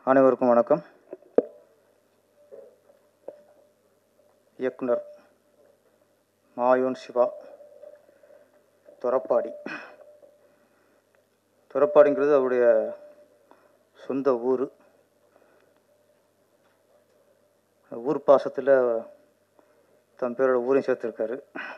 அனைவருக்கும் வணக்கம் இயக்குனர் மாயோன் சிவா துறப்பாடி துறப்பாடிங்கிறது அவருடைய சொந்த ஊர் ஊர் பாசத்தில் தன் பேரோட ஊரையும் சேர்த்துருக்காரு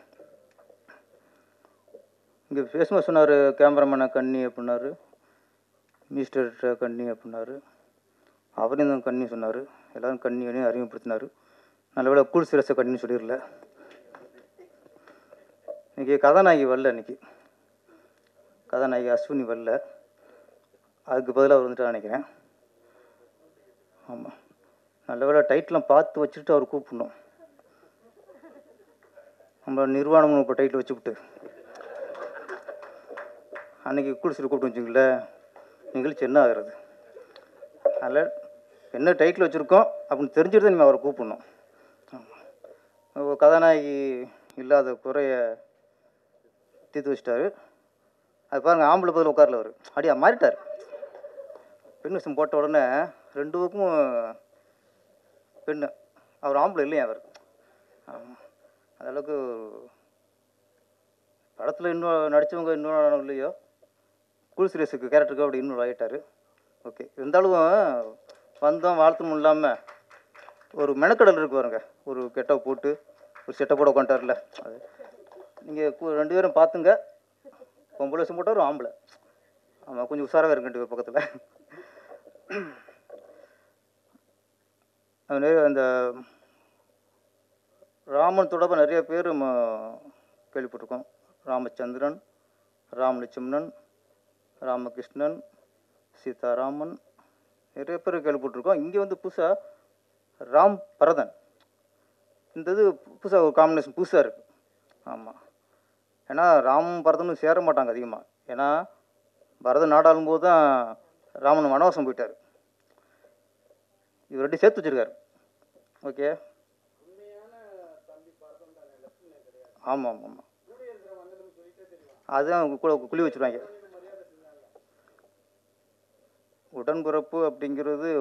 இங்கே பேசும்போது சொன்னார் கேமராமேனை கண்ணி அப்படின்னாரு மிஸ்டர் கண்ணி அப்படின்னாரு அவரையும் தான் கண்ணி சொன்னார் எல்லாரும் கண்ணியனையும் அறிமுகப்படுத்தினார் நல்லவேளை கூல் சிரசை கண்ணின்னு சொல்லிடல இன்னைக்கு கதாநாயகி வரல இன்னைக்கு கதாநாயகி அஸ்வினி வரல அதுக்கு பதிலாக அவர் வந்துட்டு நினைக்கிறேன் ஆமாம் நல்லவேளை டைட்டிலாம் பார்த்து வச்சுட்டு அவர் கூப்பிடணும் நம்ம நிர்வாணம் இப்போ டைட்டில் வச்சுக்கிட்டு அன்னைக்கு குளிச்சுட்டு கூப்பிட்டு வச்சுங்களேன் நிகழ்ச்சி என்ன ஆகுறது அதில் என்ன டைட்டில் வச்சுருக்கோம் அப்படின்னு தெரிஞ்சுட்டு தான் நீங்கள் அவரை கூப்பிடணும் ஆமா. கதாநாயகி இல்லாத குறைய தீர்த்து வச்சிட்டாரு அது பாருங்க ஆம்பளை பதில் உட்காரல அவர் அப்படியா மாறிட்டார் பெண் விஷயம் போட்ட உடனே ரெண்டு பக்கமும் பெண்ணு அவர் ஆம்பளை இல்லையா அவர் ஆமாம் அந்த அளவுக்கு படத்தில் இன்னும் நடித்தவங்க இன்னும் இல்லையோ கூல் சீரியஸுக்கு கேரக்டருக்கு அப்படி இன்னும் ஆகிட்டார் ஓகே இருந்தாலும் வந்தோம் வாழ்த்தணும் இல்லாமல் ஒரு மெனக்கடல் இருக்கு பாருங்க ஒரு கெட்ட போட்டு ஒரு செட்டை போட உட்காந்துட்டார்ல அது நீங்கள் ரெண்டு பேரும் பார்த்துங்க பொம்பளை வருஷம் போட்டார் ஆம்பளை ஆமாம் கொஞ்சம் உஷாராக இருக்கு ரெண்டு பேர் பக்கத்தில் அது நிறைய அந்த ராமன் தொடர்பாக நிறைய பேர் நம்ம கேள்விப்பட்டிருக்கோம் ராமச்சந்திரன் ராமலட்சுமணன் ராமகிருஷ்ணன் சீதாராமன் நிறைய பேர் கேள்விப்பட்டிருக்கோம் இங்கே வந்து புதுசாக ராம் பரதன் இந்த இது புதுசாக ஒரு காம்பினேஷன் புதுசாக இருக்குது ஆமாம் ஏன்னா ராம் பரதனும் சேர மாட்டாங்க அதிகமாக ஏன்னா பரதன் நாடாளும் போது தான் ராமன் வனவாசம் போயிட்டார் இவர் ரெண்டு சேர்த்து வச்சிருக்காரு ஓகே ஆமாம் ஆமாம் ஆமாம் அதுதான் கூட குழி வச்சுருவாங்க உடன்பிறப்பு அப்படிங்கிறது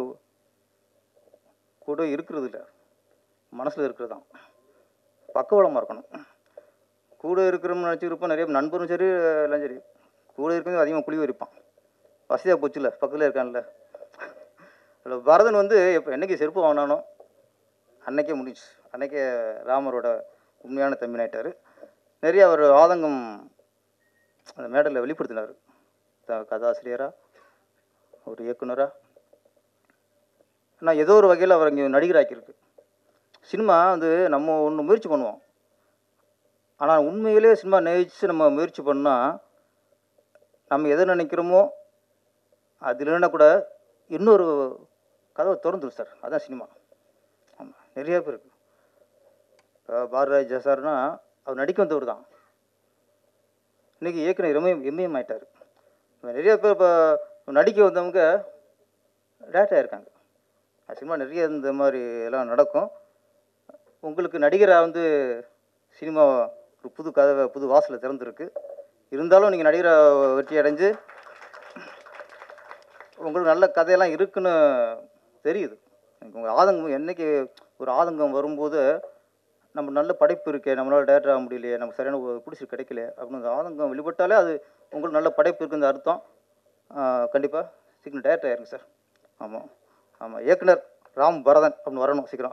கூட இருக்கிறது இல்லை மனசில் இருக்கிறது தான் பக்கவளமாக இருக்கணும் கூட இருக்கிறோம்னு நினச்சிருப்போம் நிறைய நண்பரும் சரி எல்லாம் சரி கூட இருக்கிறது அதிகமாக குழி வைப்பான் வசதியாக போச்சுல பக்கத்தில் இருக்கான்ல அதில் பரதன் வந்து இப்போ என்னைக்கு செருப்பு வாங்கினானோ அன்னைக்கே முடிஞ்சு அன்னைக்கே ராமரோட உண்மையான தம்பினாயிட்டார் நிறைய அவர் ஆதங்கம் அந்த மேடலில் வெளிப்படுத்தினார் த- கதாசிரியராக ஒரு இயக்குனராக ஆனால் ஏதோ ஒரு வகையில் அவர் இங்கே நடிகராக்கியிருக்கு சினிமா வந்து நம்ம ஒன்று முயற்சி பண்ணுவோம் ஆனால் உண்மையிலே சினிமா நேசித்து நம்ம முயற்சி பண்ணால் நம்ம எதை நினைக்கிறோமோ அது இல்லைன்னா கூட இன்னொரு கதவை திறந்துடும் சார் அதான் சினிமா ஆமாம் நிறைய பேர் இருக்கு இப்போ பாரதிராஜா சார்னா அவர் நடிக்க வந்தவர் தான் இன்றைக்கி இயக்குனர் எம்ஏ எம்ஏஎம் ஆயிட்டார் நிறைய பேர் இப்போ நடிக்க வந்தவங்க டேரக்டர் இருக்காங்க சினிமா நிறைய இந்த மாதிரி எல்லாம் நடக்கும் உங்களுக்கு நடிகராக வந்து சினிமா ஒரு புது கதவை புது வாசலை திறந்துருக்கு இருந்தாலும் நீங்கள் நடிகரை வெற்றி அடைஞ்சு உங்களுக்கு நல்ல கதையெல்லாம் இருக்குன்னு தெரியுது உங்கள் ஆதங்கம் என்னைக்கு ஒரு ஆதங்கம் வரும்போது நம்ம நல்ல படைப்பு இருக்கே நம்மளால் டேரக்டர் ஆக முடியலையே நமக்கு சரியான ஒரு பிடிச்சி கிடைக்கல அப்படின்னு அந்த ஆதங்கம் வெளிப்பட்டாலே அது உங்களுக்கு நல்ல படைப்பு இருக்குன்னு அர்த்தம் கண்டிப்பாக சீக்கிரம் டேரக்டர் ஆயிருங்க சார் ஆமாம் ஆமாம் இயக்குனர் ராம் பரதன் அப்படின்னு வரணும் சீக்கிரம்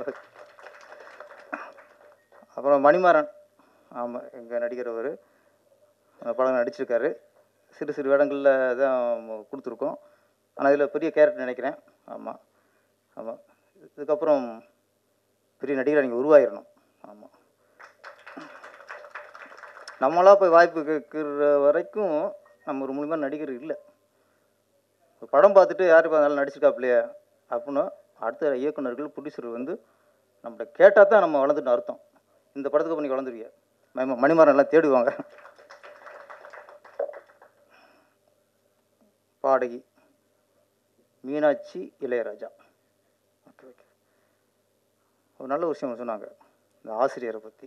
அப்புறம் மணிமாறன் ஆமாம் எங்கள் நடிகர் அவர் படம் நடிச்சிருக்காரு சிறு சிறு வேடங்களில் தான் கொடுத்துருக்கோம் ஆனால் இதில் பெரிய கேரக்டர் நினைக்கிறேன் ஆமாம் ஆமாம் இதுக்கப்புறம் பெரிய நடிகரை நீங்கள் உருவாயிடணும் ஆமாம் நம்மளா போய் வாய்ப்பு கேட்குற வரைக்கும் நம்ம ஒரு முழுமையான நடிகர் இல்லை ஒரு படம் பார்த்துட்டு யார் இப்போ நல்லா நடிச்சிருக்காப்லையே அப்படின்னு அடுத்த இயக்குனர்கள் ப்ரொடியூசர் வந்து நம்மகிட்ட கேட்டால் தான் நம்ம வளர்ந்துட்டு அர்த்தம் இந்த படத்துக்கு பண்ணி வளர்ந்துருவிய ம மணிமாறன் எல்லாம் தேடுவாங்க பாடகி மீனாட்சி இளையராஜா ஓகே ஓகே ஒரு நல்ல விஷயம் சொன்னாங்க இந்த ஆசிரியரை பற்றி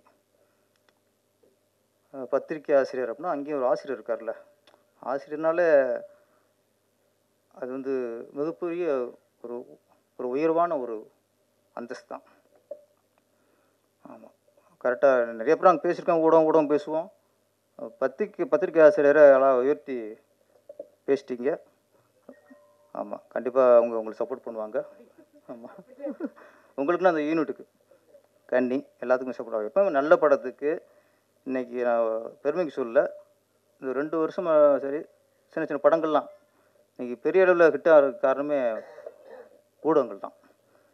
அஹ் பத்திரிக்கை ஆசிரியர் அப்படின்னா அங்கேயும் ஒரு ஆசிரியர் இருக்கார்ல ஆசிரியர்னால அது வந்து மிகப்பெரிய ஒரு ஒரு உயர்வான ஒரு அந்தஸ்து தான் ஆமாம் கரெக்டாக நிறைய பேர் அங்கே பேசியிருக்கோம் ஊடகம் ஊடகம் பேசுவோம் பத்திரிக்கை பத்திரிக்கை ஆசிரியரை எல்லாம் உயர்த்தி பேசிட்டீங்க ஆமாம் கண்டிப்பாக அவங்க உங்களுக்கு சப்போர்ட் பண்ணுவாங்க ஆமாம் உங்களுக்குன்னு அந்த யூனிட்டுக்கு கன்னி எல்லாத்துக்கும் சப்போர்ட் ஆகும் எப்போ நல்ல படத்துக்கு இன்னைக்கு நான் பெருமைக்கு சொல்ல இந்த ரெண்டு வருஷமாக சரி சின்ன சின்ன படங்கள்லாம் இன்னைக்கு பெரிய அளவில் ஹிட் ஆகிறதுக்கு காரணமே ஊடகங்கள் தான்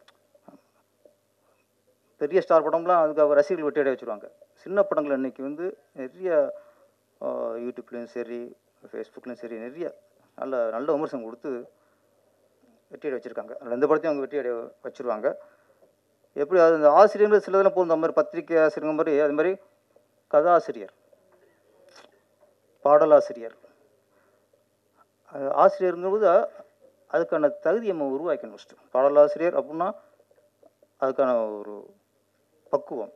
பெரிய ஸ்டார் படம்லாம் அதுக்காக ரசிகர்கள் வெட்டியடைய வச்சுருவாங்க சின்ன படங்கள் இன்னைக்கு வந்து நிறைய ஆஹ், யூடியூப்லேயும் சரி ஃபேஸ்புக்லேயும் சரி நிறைய நல்ல நல்ல விமர்சனம் கொடுத்து வெற்றியடை வச்சுருக்காங்க அதில் எந்த படத்தையும் அவங்க வெற்றியடை வச்சுருவாங்க எப்படி அது இந்த ஆசிரியர்கள் சிலதெல்லாம் போகும் அந்த மாதிரி பத்திரிக்கை ஆசிரியர் மாதிரி அது மாதிரி கதாசிரியர் பாடலாசிரியர் அது ஆசிரியருங்கிறது அதுக்கான தகுதியை நம்ம உருவாக்கணும் ஃபஸ்ட்டு பாடலாசிரியர் அப்படின்னா அதுக்கான ஒரு பக்குவம்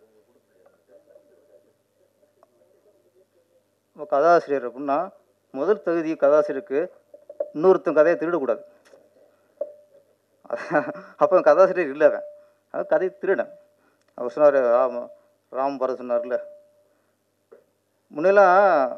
இப்போ கதாசிரியர் அப்படின்னா முதல் தகுதி கதாசிரியருக்கு இன்னொருத்தன் கதையை திருடக்கூடாது அப்போ கதாசிரியர் இல்லை அவன் அவன் கதை திருடன் அவர் சொன்னார் ராம ராம் பரத் சொன்னார்ல முன்னெல்லாம்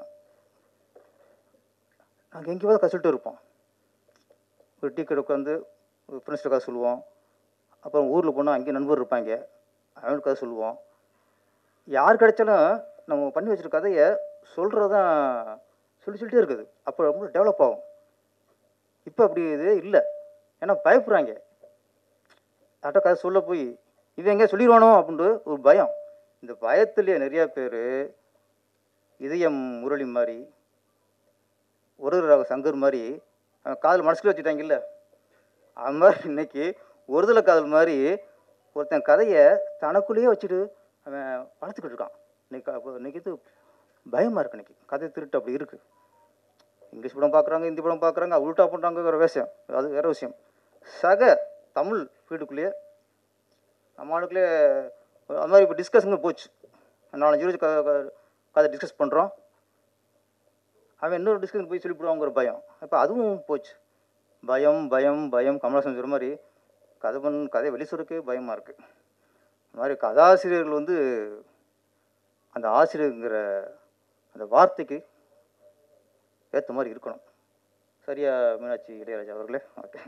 நாங்கள் எங்கேயாவது கதை இருப்போம் ஒரு டீ கடை உட்காந்து ஃப்ரெண்ட்ஸ்ட்டு கதை சொல்லுவோம் அப்புறம் ஊரில் போனால் அங்கேயும் நண்பர் இருப்பாங்க அவனுக்கு கதை சொல்லுவோம் யார் கிடைச்சாலும் நம்ம பண்ணி வச்சிருக்க கதையை சொல்கிறது தான் சொல்லி சொல்லிட்டே இருக்குது அப்போ ரொம்ப டெவலப் ஆகும் இப்போ அப்படி இது இல்லை ஏன்னா பயப்படுறாங்க யார்கிட்ட கதை சொல்ல போய் இவன் எங்கேயா சொல்லிடுவானோ அப்படின்ட்டு ஒரு பயம் இந்த பயத்துலேயே நிறையா பேர் இதயம் முரளி மாதிரி ஒரு ராக சங்கர் மாதிரி அவன் காதல் மனசுல வச்சுட்டாங்கல்ல அது மாதிரி இன்னைக்கு ஒருதலை காதல் மாதிரி ஒருத்தன் கதையை தனக்குள்ளேயே வச்சுட்டு அவன் வளர்த்துக்கிட்டு இருக்கான் இன்னைக்கு அப்போ இன்னைக்கு இது பயமாக இருக்கு இன்னைக்கு கதை திருட்டு அப்படி இருக்குது இங்கிலீஷ் படம் பார்க்குறாங்க ஹிந்தி படம் பார்க்குறாங்க உல்ட்டா பண்ணுறாங்க வேறு விஷயம் அது வேறு விஷயம் சக தமிழ் வீட்டுக்குள்ளேயே நம்ம ஆளுக்குள்ளே அது மாதிரி இப்போ டிஸ்கஷனுங்க போச்சு நாலஞ்சு இருபது க க- கதை டிஸ்கஸ் பண்ணுறோம் அவன் இன்னொரு டிஸ்கஷன் போய் சொல்லிவிடுவாங்கிற பயம் இப்போ அதுவும் போச்சு பயம் பயம் பயம் கமலஹாசன் சொல்கிற மாதிரி கதை பண் கதை வெளி சொல்றதுக்கே பயமாக இருக்குது அது மாதிரி கதாசிரியர்கள் வந்து அந்த ஆசிரியருங்கிற அந்த வார்த்தைக்கு ஏற்ற மாதிரி இருக்கணும் சரியா மீனாட்சி இளையராஜா அவர்களே ஓகே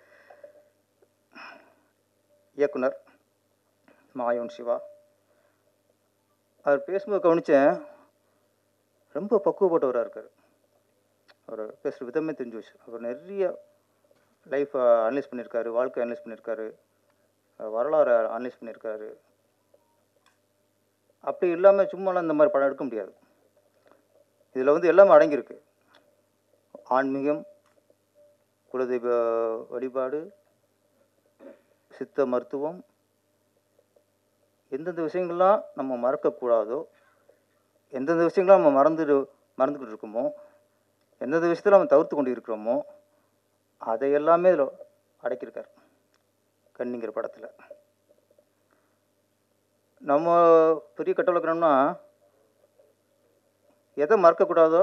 இயக்குனர் மாயோன் சிவா அவர் பேசும்போது கவனித்தேன் ரொம்ப பக்குவப்பட்டவராக இருக்கார் அவர் பேசுகிற விதமே தெரிஞ்சு வச்சு அவர் நிறைய லைஃப்பை அனலைஸ் பண்ணியிருக்காரு வாழ்க்கை அனலைஸ் பண்ணியிருக்காரு அஹ் வரலாறை அனலைஸ் பண்ணியிருக்காரு அப்படி இல்லாமல் சும்மாலாம் இந்த மாதிரி படம் எடுக்க முடியாது இதில் வந்து எல்லாமே அடங்கியிருக்கு ஆன்மீகம் குலதெய்வ வழிபாடு சித்த மருத்துவம் எந்தெந்த விஷயங்கள்லாம் நம்ம மறக்கக்கூடாதோ எந்தெந்த விஷயங்கள்லாம் நம்ம மறந்துட்டு மறந்துக்கிட்டு இருக்கோமோ எந்தெந்த விஷயத்தில் நம்ம தவிர்த்து கொண்டு இருக்கிறோமோ அதை எல்லாமே இதில் அடக்கியிருக்கார் கண்ணிங்கிற படத்தில் நம்ம பெரிய கட்டளை வைக்கணும்னா எதை மறக்கக்கூடாதோ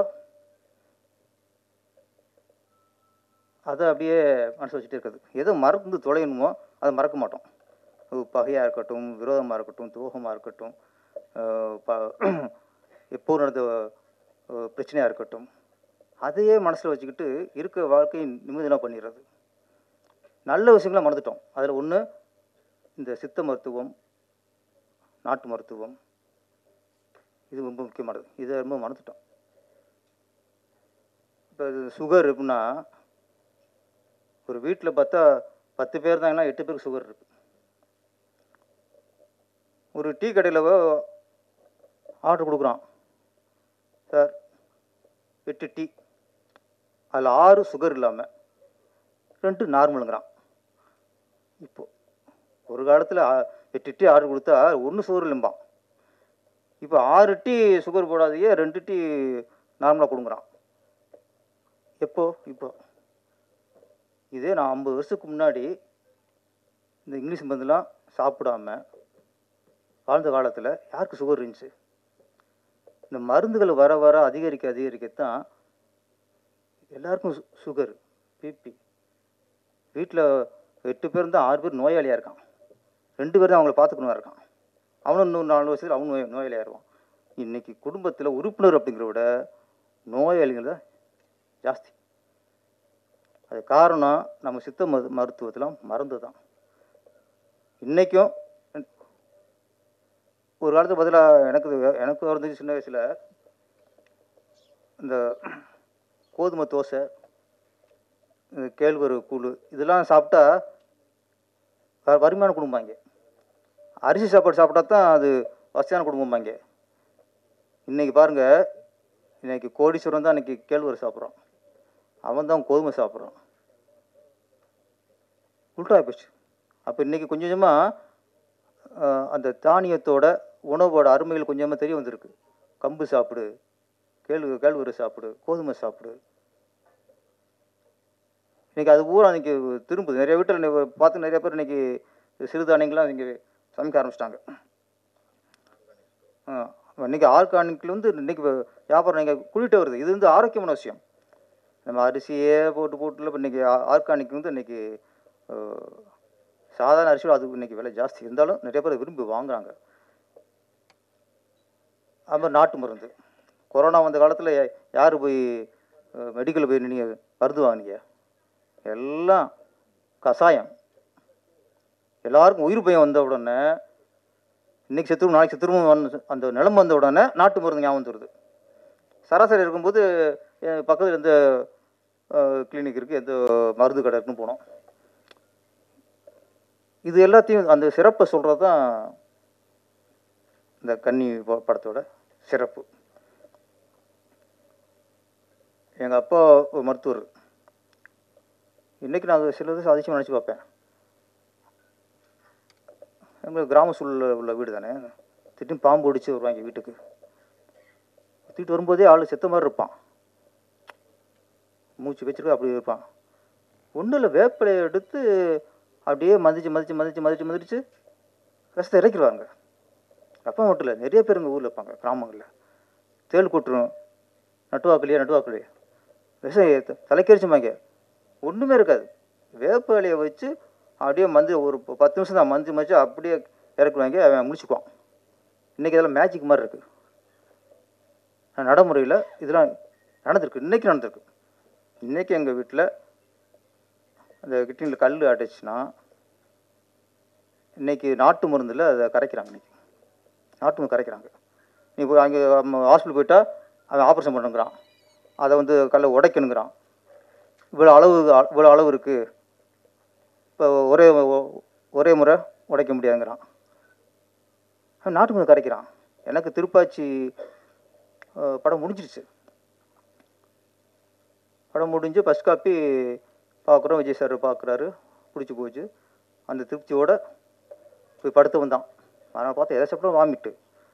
அதை அப்படியே மனசு வச்சுட்டே இருக்குது எதை மறந்து தொலையணுமோ அதை மறக்க மாட்டோம் அது பகையாக இருக்கட்டும் விரோதமாக இருக்கட்டும் துரோகமாக இருக்கட்டும் அஹ் ப- எப்போ நடந்த அஹ், பிரச்சனையாக இருக்கட்டும் அதையே மனசில் வச்சுக்கிட்டு இருக்க வாழ்க்கையை நிம்மதியாக பண்ணிடுறது நல்ல விஷயங்களை மறந்துட்டோம் அதில் ஒன்று இந்த சித்த மருத்துவம் நாட்டு மருத்துவம் இது ரொம்ப முக்கியமானது இதை ரொம்ப மறந்துட்டோம் இப்போ சுகர் அப்படின்னா ஒரு வீட்டில் பார்த்தா பத்து பேர் இருந்தாங்கன்னா எட்டு பேருக்கு சுகர் இருக்கு ஒரு டீ கடையில் ஆர்டர் கொடுக்குறான் சார் எட்டு டீ அதில் ஆறு சுகர் இல்லாமல் ரெண்டு நார்மலுங்கிறான் இப்போ ஒரு காலத்தில் எட்டு டீ ஆர்டர் கொடுத்தா ஒன்று சுகர் இல்லைம்பான் இப்போ ஆறு டீ சுகர் போடாதையே ரெண்டு டீ நார்மலாக கொடுங்குறான் எப்போ இப்போ இதே நான் ஐம்பது வருஷத்துக்கு முன்னாடி இந்த இங்கிலீஷ் மருந்துலாம் சாப்பிடாம வாழ்ந்த காலத்தில் யாருக்கு சுகர் இருந்துச்சு இந்த மருந்துகள் வர வர அதிகரிக்க அதிகரிக்கத்தான் எல்லாருக்கும் சுகர் பிபி வீட்டில் எட்டு பேர் இருந்தால் ஆறு பேர் நோயாளியாக இருக்கான் ரெண்டு பேர் தான் அவங்கள பார்த்துக்கணும் இருக்கான் அவனும் இன்னும் நாலு வருஷத்தில் அவனும் நோய் நோயாளியாயிருவான் இன்றைக்கி குடும்பத்தில் உறுப்பினர் அப்படிங்கிறத விட நோயாளிகள் தான் ஜாஸ்தி அது காரணம் நம்ம சித்த மரு மருத்துவத்தில் மருந்து தான் இன்றைக்கும் ஒரு காலத்துக்கு பதிலாக எனக்கு இது- எனக்கு இருந்துச்சு சின்ன வயசில் இந்த கோதுமை தோசை இந்த கேழ்வரகு கூழ் இதெல்லாம் சாப்பிட்டா வ- வறுமையான குடும்பம் அரிசி சாப்பாடு சாப்பிட்டா தான் அது வசதியான குடும்பம் இன்னைக்கு பாருங்க இன்னைக்கு கோடீஸ்வரன் தான் இன்னைக்கு கேழ்வரகு சாப்பிட்றான் அவன் தான் கோதுமை சாப்பிட்றான் உல்டா போச்சு அப்போ இன்னைக்கு கொஞ்சம் கொஞ்சமாக அந்த தானியத்தோட உணவோட அருமைகள் கொஞ்சமாக தெரிய வந்திருக்கு கம்பு சாப்பிடு கேழ்வு கேழ்வரகு சாப்பிடு கோதுமை சாப்பிடு இன்னைக்கு அது பூரா இன்னைக்கு திரும்புது நிறைய வீட்டில் பார்த்து நிறைய பேர் இன்னைக்கு சிறுதானியங்கள்லாம் இங்கே சமைக்க ஆரம்பிச்சிட்டாங்க இன்னைக்கு ஆர்கானிக்கில் வந்து இன்னைக்கு வியாபாரம் நீங்கள் கூட்டிகிட்டே வருது இது வந்து ஆரோக்கியமான விஷயம் நம்ம அரிசியே போட்டு போட்டுல இப்போ இன்னைக்கு ஆர்கானிக் வந்து இன்னைக்கு அஹ், சாதாரண அரிசியோட அது இன்னைக்கு விலை ஜாஸ்தி இருந்தாலும் நிறைய பேர் விரும்பி வாங்குறாங்க அது மாதிரி நாட்டு மருந்து கொரோனா வந்த காலத்தில் யார் போய் மெடிக்கல் போய் நீங்கள் மருந்து வாங்கினீங்க எல்லாம் கஷாயம் எல்லாருக்கும் உயிர் பயம் வந்த உடனே இன்னைக்கு செத்துரும் நாளைக்கு செத்துரும் வந்து அந்த நிலம் வந்த உடனே நாட்டு மருந்து ஞாபகம் வருது சராசரி இருக்கும்போது என் பக்கத்தில் எந்த கிளினிக் இருக்குது எந்த மருந்து கடை இருக்குன்னு போனோம் இது எல்லாத்தையும் அந்த சிறப்பை சொல்கிறது தான் இந்த கன்னி ப- படத்தோட சிறப்பு எங்கள் அப்பா ஒரு மருத்துவர் இன்றைக்கி நான் அது சிலது அதிசயம் நினச்சி பார்ப்பேன் எங்கள் கிராம சூழலில் உள்ள வீடு தானே திடீர்னு பாம்பு அடிச்சு வருவாங்க வீட்டுக்கு தூக்கிட்டு வரும்போதே ஆள் செத்த மாதிரி இருப்பான் மூச்சு வச்சிருக்க அப்படி இருப்பான் ஒன்றும் இல்லை வேப்பிலையை எடுத்து அப்படியே மதிச்சு மதிச்சு மதிச்சு மதிச்சு மதிச்சு விஷத்தை இறக்கிடுவாங்க அப்பா மட்டும் இல்லை நிறைய பேர் எங்கள் ஊரில் இருப்பாங்க கிராமங்களில் தேள் கொட்டுரும் நட்டுவாக்கலையா நட்டுவாக்கலையா விஷம் தலைக்கரிச்சுமாங்க ஒன்றுமே இருக்காது வேப்ப இலையை வச்சு அப்படியே மந்து ஒரு ப- பத்து நிமிஷம் தான் மந்து மதிச்சு அப்படியே இறக்குவாங்க அவன் முடிச்சுக்குவான் இன்றைக்கி இதெல்லாம் மேஜிக் மாதிரி இருக்குது நடைமுறையில் இதெல்லாம் நடந்திருக்கு இன்றைக்கி நடந்திருக்கு இன்றைக்கி எங்கள் வீட்டில் அந்த கிட்னியில் கல் அடைச்சுன்னா இன்றைக்கி நாட்டு மருந்தில் அதை கரைக்கிறாங்க இன்றைக்கி நாட்டு மருந்து கரைக்கிறாங்க நீ போய் அங்கே ஹாஸ்பிட்டல் போயிட்டா அவன் ஆப்ரேஷன் பண்ணுங்கிறான் அதை வந்து கல்லை உடைக்கணுங்கிறான் இவ்வளோ அளவு இவ்வளோ அளவு இருக்குது இப்போ ஒரே ஒ- ஒரே முறை உடைக்க முடியாதுங்கிறான் அவன் நாட்டு மருந்து கரைக்கிறான் எனக்கு திருப்பாச்சி அஹ், படம் முடிஞ்சிருச்சு படம் முடிஞ்சு ஃபஸ்ட் காப்பி பார்க்குறோம் விஜய் சார் பார்க்குறாரு பிடிச்சி போச்சு அந்த திருப்தியோட போய் படுத்து வந்தான் அதனால் பார்த்தா எதை சாப்பிட்டா வாமிட்டு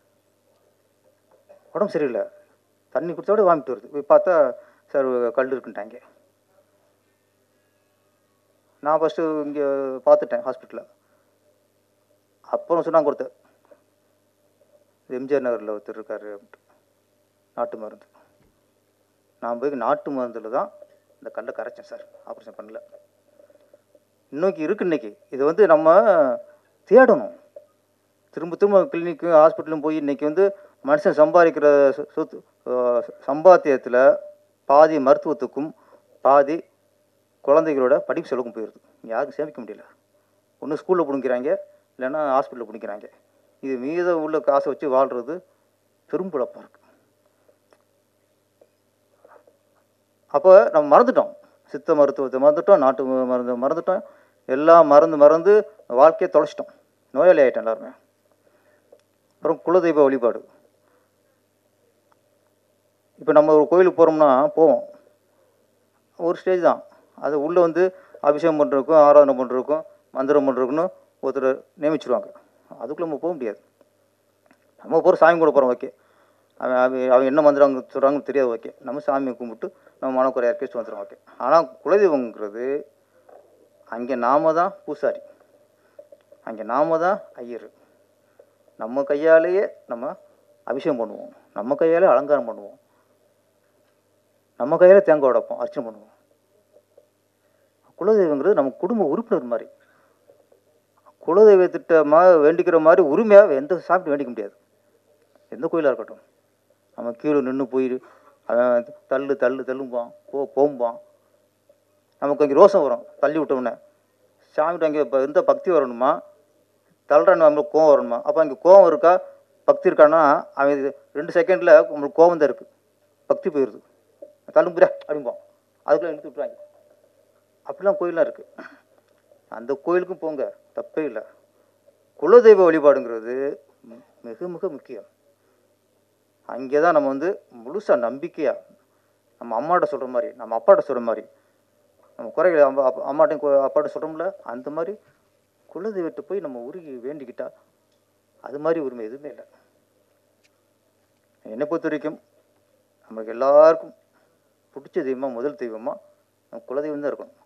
உடம்பு சரியில்லை தண்ணி குடிச்சோட வாமிட்டு வருது போய் பார்த்தா சார் கல் இருக்குன்ட்டாங்க நான் ஃபஸ்ட்டு இங்கே பார்த்துட்டேன் ஹாஸ்பிட்டலில் அப்புறம் சொன்னாங்க கொடுத்தேன் எம்ஜிஆர் நகரில் ஒருத்தர் இருக்காரு அப்படின்ட்டு நாட்டு மருந்து நான் போய் நாட்டு மருந்தில் தான் இந்த கல்லை கரைச்சேன் சார் ஆப்ரேஷன் பண்ணல இன்னைக்கு இருக்கு இன்னைக்கு இது வந்து நம்ம தேடணும் திரும்ப திரும்ப கிளினிக்கும் ஹாஸ்பிட்டலும் போய் இன்னைக்கு வந்து மனுஷன் சம்பாதிக்கிற சொ- சொத்து அஹ் சம்பாத்தியத்தில் பாதி மருத்துவத்துக்கும் பாதி குழந்தைகளோட படிப்பு செலவுக்கும் போயிடுது யாருக்கும் சேமிக்க முடியல ஒன்று ஸ்கூலில் பிடிக்கிறாங்க இல்லைன்னா ஹாஸ்பிட்டலில் பிடிக்கிறாங்க இது மீத உள்ள காசை வச்சு வாழ்கிறது பெரும்பிழப்பாக இருக்கு அப்போ நம்ம மறந்துட்டோம் சித்த மருத்துவத்தை மறந்துட்டோம் நாட்டு ம- மருந்து மறந்துட்டோம் எல்லாம் மறந்து மறந்து வாழ்க்கையை தொலைச்சிட்டோம் நோயாளி ஆகிட்டோம் எல்லாருமே அப்புறம் குலதெய்வ வழிபாடு இப்போ நம்ம ஒரு கோயிலுக்கு போகிறோம்னா போவோம் ஒரு ஸ்டேஜ் தான் அது உள்ளே வந்து அபிஷேகம் பண்ணுறதுக்கும் ஆராதனை பண்ணுறதுக்கும் மந்திரம் பண்ணுறதுக்குன்னு ஒருத்தர் நியமிச்சிருவாங்க அதுக்குள்ளே நம்ம போக முடியாது நம்ம போகிற சாமி கூட போகிறோம் ஓகே அவன் அவன் அவன் என்ன மந்திரம் சொல்கிறாங்கன்னு தெரியாது ஓகே நம்ம சாமியை கும்பிட்டு நம்ம மனக்குறைய இறக்கிட்டு வந்துடும் ஓகே ஆனால் குலதெய்வங்கிறது அங்கே நாம தான் பூசாரி அங்கே நாம தான் ஐயர் நம்ம கையாலேயே நம்ம அபிஷேகம் பண்ணுவோம் நம்ம கையாலே அலங்காரம் பண்ணுவோம் நம்ம கையால் தேங்காய் உடைப்போம் அர்ச்சனை பண்ணுவோம் குலதெய்வங்கிறது நம்ம குடும்ப உறுப்பினர் மாதிரி குலதெய்வத்திட்ட மா வேண்டிக்கிற மாதிரி உரிமையாக எந்த சாப்பிட்டு வேண்டிக்க முடியாது எந்த கோயிலாக இருக்கட்டும் நம்ம கீழே நின்று போய் அவன் தள்ளு தள்ளு தள்ளும்பான் போ போம்பான் நமக்கு அங்கே ரோசம் வரும் தள்ளி விட்டோம்னே சாமிகிட்ட அங்கே இப்போ இருந்தால் பக்தி வரணுமா தள்ளுறான்னு நம்மளுக்கு கோவம் வரணுமா அப்போ அங்கே கோவம் இருக்கா பக்தி இருக்கான்னா அவன் இது ரெண்டு செகண்டில் நம்மளுக்கு கோவம் தான் இருக்குது பக்தி போயிடுது தள்ளும்புரா அப்படிம்பான் அதுக்குள்ளே இழுத்து விட்டுறாங்க அப்படிலாம் கோயிலாம் இருக்குது அந்த கோயிலுக்கும் போங்க தப்பே இல்லை குலதெய்வ வழிபாடுங்கிறது மி- மிக மிக முக்கியம் அங்கே தான் நம்ம வந்து முழுசாக நம்பிக்கையாக நம்ம அம்மாட்ட சொல்கிற மாதிரி நம்ம அப்பாட்ட சொல்கிற மாதிரி நம்ம குறைகளை அம்மா அப்பா- அம்மாட்டையும் கு- அப்பாட்ட சொல்கிறோம்ல அந்த மாதிரி குலதெய்வத்தை போய் நம்ம உருகி வேண்டிக்கிட்டா அது மாதிரி உரிமை எதுவுமே இல்லை என்னை பொறுத்த வரைக்கும் நமக்கு எல்லாருக்கும் பிடிச்ச தெய்வமாக முதல் தெய்வமாக நம்ம குலதெய்வம் தான் இருக்கணும்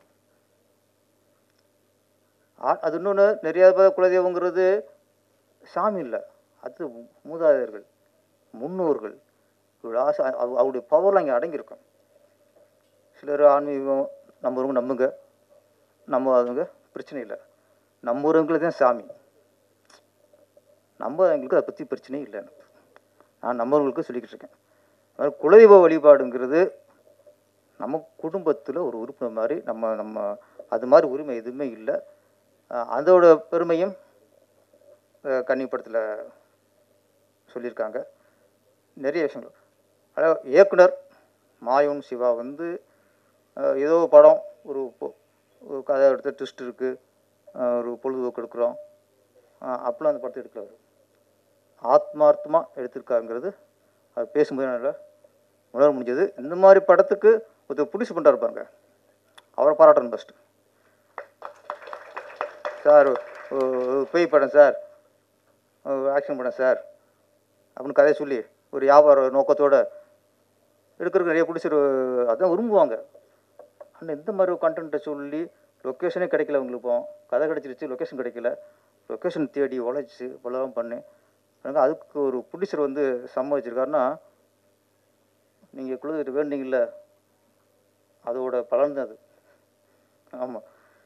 ஆ- அது இன்னொன்று நிறைய பேர் குலதெய்வங்கிறது சாமி இல்லை அது மூதாதையர்கள் முன்னோர்கள் இவரோட ஆசை அவ- அவருடைய பவர்லாம் இங்கே அடங்கியிருக்கும் சிலர் ஆன்மீகம் நம்புறவங்க நம்புங்க நம்பாதவங்க பிரச்சனை இல்லை நம்புறவங்களுக்கு தான் சாமி நம்பாதவங்களுக்கு அதை பற்றி பிரச்சனையே இல்லை எனக்கு நான் நம்புறவங்களுக்கு சொல்லிக்கிட்டு இருக்கேன் அதாவது குலதெய்வ வழிபாடுங்கிறது நம்ம குடும்பத்தில் ஒரு உறுப்பினர் மாதிரி நம்ம நம்ம அது மாதிரி உரிமை எதுவுமே இல்லை அஹ் அதோட பெருமையும் அஹ் கன்னிப்படத்தில் சொல்லியிருக்காங்க நிறைய விஷயங்கள் அதாவது இயக்குனர் மாயோன் சிவா வந்து அஹ் ஏதோ படம் ஒரு பொ- ஒரு கதை எடுத்து ட்விஸ்ட் இருக்குது ஒரு பொழுதுபோக்கு எடுக்கிறோம் அஹ் அப்பெல்லாம் அந்த படத்தை எடுக்கல அவர் ஆத்மார்த்தமாக எடுத்திருக்காங்கிறது அது பேசும்போது என்னால் உணர முடிஞ்சது இந்த மாதிரி படத்துக்கு ஒருத்தர் புடிச்சு பண்ணுறாரு பாருங்க அவரை பாராட்டணும் ஃபஸ்ட்டு சார் ஒரு பேய் படம் சார் ஆக்ஷன் படம் சார் அப்படின்னு கதையை சொல்லி ஒரு வியாபார நோக்கத்தோட எடுக்கிறதுக்கு நிறைய பிடிச்சிரு அதான் விரும்புவாங்க ஆனால் இந்த மாதிரி கண்டென்ட்டை சொல்லி லொக்கேஷனே கிடைக்கல அவங்களுக்கு இப்போ கதை கிடச்சிருச்சு லொக்கேஷன் கிடைக்கல லொக்கேஷன் தேடி உழைச்சி இவ்வளோலாம் பண்ணி எனக்கு அதுக்கு ஒரு ப்ரொடியூசர் வந்து சம்மதிச்சிருக்காருன்னா நீங்கள் குழுதுட்டு வேண்டீங்கல்ல அதோட பலன் தான் அது ஆமாம்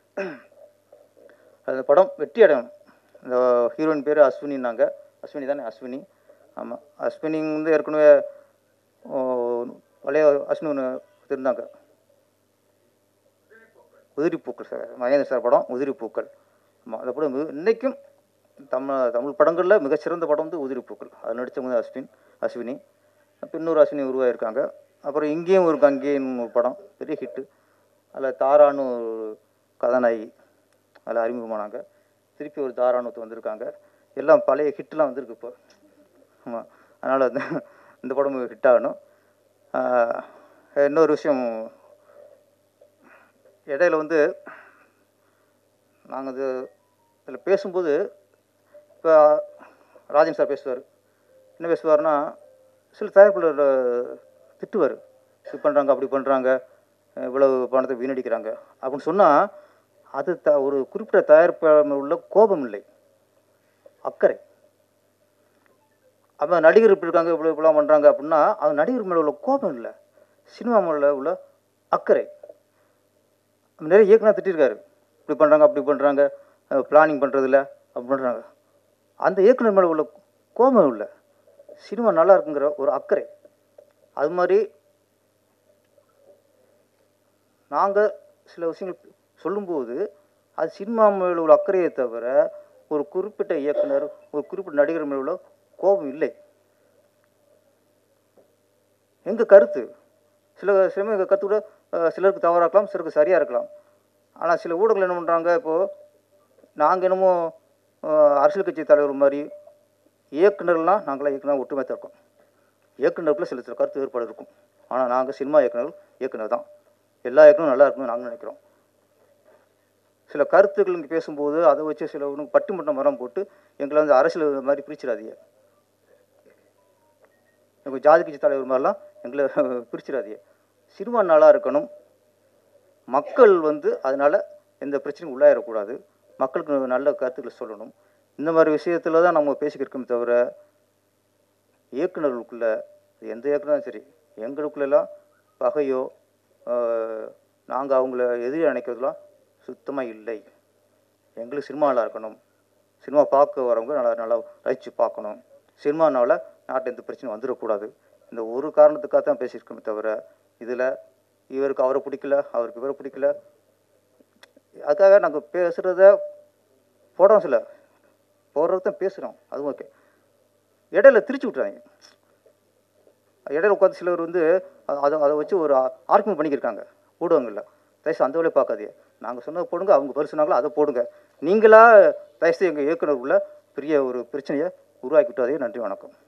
அந்த படம் வெற்றி அடையணும் இந்த ஹீரோயின் பேர் அஸ்வினின்னாங்க அஸ்வினி தானே அஸ்வினி ஆமாம் அஸ்வினி வந்து ஏற்கனவே ஓ, பழைய அஸ்வினி ஒன்று இருந்தாங்க உதிரி பூக்கள் சார் மகேந்திர சார் படம் உதிரி பூக்கள் ஆமாம் அந்த படம் மிக- இன்னைக்கும் தமிழ் தமிழ் படங்களில் மிகச்சிறந்த படம் வந்து உதிரி பூக்கள் அது நடித்தவங்க வந்து அஸ்வின் அஸ்வினி அப்போ இன்னொரு அஸ்வினி உருவாயிருக்காங்க அப்புறம் இங்கேயும் ஒரு கங்கேன்னு ஒரு படம் பெரிய ஹிட்டு அதில் தாரான்னு ஒரு கதாநாயகி அதில் அறிமுகமானாங்க திருப்பி ஒரு தாரான்னு ஒருத்தர் வந்திருக்காங்க எல்லாம் பழைய ஹிட்லாம் வந்திருக்கு இப்போ ஆமாம் அதனால் அந்த இந்த படம் ஹிட் ஆகணும் ஆஹ் இன்னொரு விஷயம் இடையில வந்து நாங்கள் இது இதில் பேசும்போது இப்போ ராஜன் சார் பேசுவார் என்ன பேசுவார்னா சில தயாரிப்பாளர் திட்டுவார் இப்படி பண்ணுறாங்க அப்படி பண்ணுறாங்க இவ்வளவு பணத்தை வீணடிக்கிறாங்க அப்படின்னு சொன்னால் அது த ஒரு குறிப்பிட்ட தயாரிப்பாளர் உள்ள கோபம் இல்லை அக்கறை அப்போ நடிகர் இப்படி இருக்காங்க இவ்வளோ இப்படிலாம் பண்ணுறாங்க அப்படின்னா அது நடிகர் மேலே உள்ள கோபம் இல்லை சினிமா மேலே உள்ள அக்கறை நிறைய இயக்குனர் திட்டிருக்காரு இப்படி பண்ணுறாங்க அப்படி பண்ணுறாங்க பிளானிங் பண்ணுறதில்ல அப்படி பண்ணுறாங்க அந்த இயக்குனர் மேலே உள்ள கோபம் இல்லை சினிமா நல்லா இருக்குங்கிற ஒரு அக்கறை அது மாதிரி நாங்கள் சில விஷயங்கள் சொல்லும்போது அது சினிமா மேலே உள்ள அக்கறையை தவிர ஒரு குறிப்பிட்ட இயக்குனர் ஒரு குறிப்பிட்ட நடிகர் மேலே உள்ள கோபம் இல்லை எங்கள் கருத்து சில சில எங்கள் கருத்து கூட அஹ், சிலருக்கு தவறாக இருக்கலாம் சிலருக்கு சரியாக இருக்கலாம் ஆனால் சில ஊடகங்கள் என்ன பண்ணுறாங்க இப்போது நாங்கள் என்னமோ அஹ், அரசியல் கட்சி தலைவர் மாதிரி இயக்குனர்லாம் நாங்களாம் இயக்குனர் ஒற்றுமை தான் இருக்கோம் இயக்குனருக்குள்ள சில சில கருத்து வேறுபாடு இருக்கும் ஆனால் நாங்கள் சினிமா இயக்குனர் இயக்குனர் தான் எல்லா இயக்குனரும் நல்லா இருக்கணும்னு நாங்கள் நினைக்கிறோம் சில கருத்துக்கள் இங்கே பேசும்போது அதை வச்சு சில ஒன்று பட்டிமன்றம் மரம் போட்டு எங்களை வந்து அரசியல் மாதிரி பிரிச்சிடாதீங்க எங்கள் ஜாதி கட்சி தலைவர் மாதிரிலாம் எங்களை பிரிச்சிடாதீங்க சினிமா நல்லா இருக்கணும் மக்கள் வந்து அதனால் எந்த பிரச்சனையும் உள்ளாயிடக்கூடாது மக்களுக்கு நல்ல கருத்துக்களை சொல்லணும் இந்த மாதிரி விஷயத்தில் தான் நம்ம பேசிக்கிட்டு இருக்கோமே தவிர இயக்குனர்களுக்குள்ள எந்த இயக்குனரும் சரி எங்களுக்குள்ளெல்லாம் பகையோ நாங்கள் அவங்கள எதிரி நினைக்கிறதுலாம் சுத்தமாக இல்லை எங்களுக்கு சினிமா நல்லா இருக்கணும் சினிமா பார்க்க வரவங்க நல்லா நல்லா ரசித்து பார்க்கணும் சினிமானால நாட்டில் எந்த பிரச்சனையும் வந்துடக்கூடாது இந்த ஒரு காரணத்துக்காக தான் பேசியிருக்கோமே தவிர இதில் இவருக்கு அவரை பிடிக்கல அவருக்கு இவரை பிடிக்கல அதுக்காக நாங்கள் பேசுகிறத போடுறோம் சில போடுறது தான் பேசுகிறோம் அதுவும் ஓகே இடையில திரிச்சு விட்றாங்க இடையில உட்காந்து சிலர் வந்து அ- அதை அதை வச்சு ஒரு ஆர்குமெண்ட் பண்ணிக்கிருக்காங்க ஊடகங்களில் தயவுசு அந்த வேலையை பார்க்காதீங்க நாங்கள் சொன்னதை போடுங்க அவங்க பரிசுனாங்களோ அதை போடுங்க நீங்களா தயவுசு எங்கள் இயக்குனருக்குள்ள பெரிய ஒரு பிரச்சனையை உருவாக்கி விட்டாதே நன்றி வணக்கம்